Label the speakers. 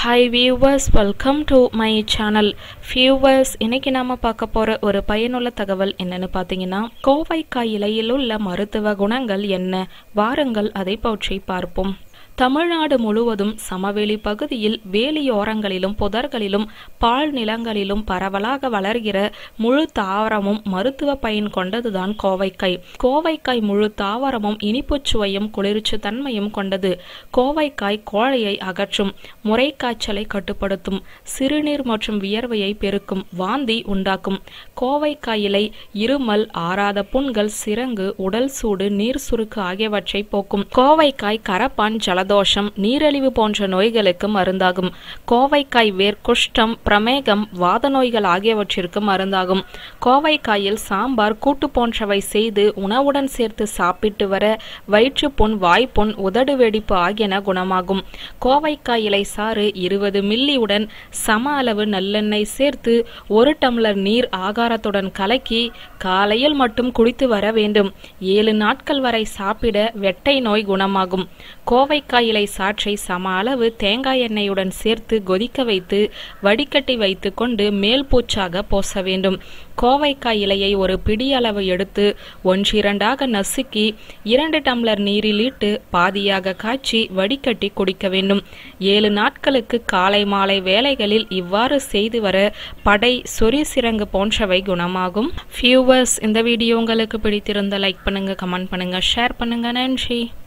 Speaker 1: hi viewers welcome to my channel viewers இன்னைக்கு நாம பார்க்க போற ஒரு பயனுள்ள தகவல் என்னன்னு பார்த்தீங்கன்னா கோவைக்காய் இலையில் உள்ள மருத்துவ குணங்கள் என்ன வாருங்கள் அதை பற்றி பார்ப்போம் தமிழ்நாடு முழுவதும் சமவெளி பகுதியில் வேலியோரங்களிலும் புதர்களிலும் பால் நிலங்களிலும் பரவலாக வளர்கிற முழு தாவரமும் மருத்துவ பயன் கொண்டதுதான் கோவைக்காய் கோவைக்காய் முழு தாவரமும் இனிப்புச் சுவையும் குளிர்ச்சி தன்மையும் கொண்டது கோவைக்காய் கோழையை அகற்றும் முறைக்காய்ச்சலை கட்டுப்படுத்தும் சிறுநீர் மற்றும் வியர்வையை பெருக்கும் வாந்தி உண்டாக்கும் கோவைக்காய் இலை இருமல் ஆறாத புண்கள் சிரங்கு உடல் சூடு நீர் சுருக்கு ஆகியவற்றை போக்கும் கோவைக்காய் கரப்பான் ஜலதோஷம் நீரிழிவு போன்ற நோய்களுக்கு மருந்தாகும் கோவைக்காய் வேர் குஷ்டம் பிரமேகம் வாத நோய்கள் ஆகியவற்றிற்கு மருந்தாகும் கோவைக்காயில் சாம்பார் கூட்டு போன்றவை செய்து உணவுடன் சேர்த்து சாப்பிட்டு வர வயிற்றுப்புண் வாய்ப்புண் உதடு வெடிப்பு ஆகியன குணமாகும் கோவைக்காய் இலை சாறு இருபது மில்லியுடன் சம அளவு நல்லெண்ணெய் சேர்த்து ஒரு டம்ளர் நீர் ஆகாரத்துடன் கலக்கி காலையில் மட்டும் குடித்து வர வேண்டும் ஏழு நாட்கள் வரை சாப்பிட வெட்டை நோய் குணமாகும் கோவைக்காய் இலை சாற்றை சம அளவு தேங்காய் எண்ணெயுடன் சேர்த்து கொதிக்க வைத்து வடிகட்டி வைத்து கொண்டு மேல் பூச்சாக போச வேண்டும் கோவைக்காய் இலையை ஒரு பிடி அளவு எடுத்து ஒன்றிரண்டாக நசுக்கி இரண்டு டம்ளர் நீரில் இட்டு பாதியாக காய்ச்சி வடிகட்டி குடிக்க வேண்டும் ஏழு நாட்களுக்கு காலை மாலை வேளைகளில் இவ்வாறு செய்து வர படை சொறி சிரங்கு போன்றவை குணமாகும் வியூவர்ஸ் இந்த வீடியோ உங்களுக்கு பிடித்திருந்த லைக் பண்ணுங்க கமெண்ட் பண்ணுங்க ஷேர் பண்ணுங்க நன்றி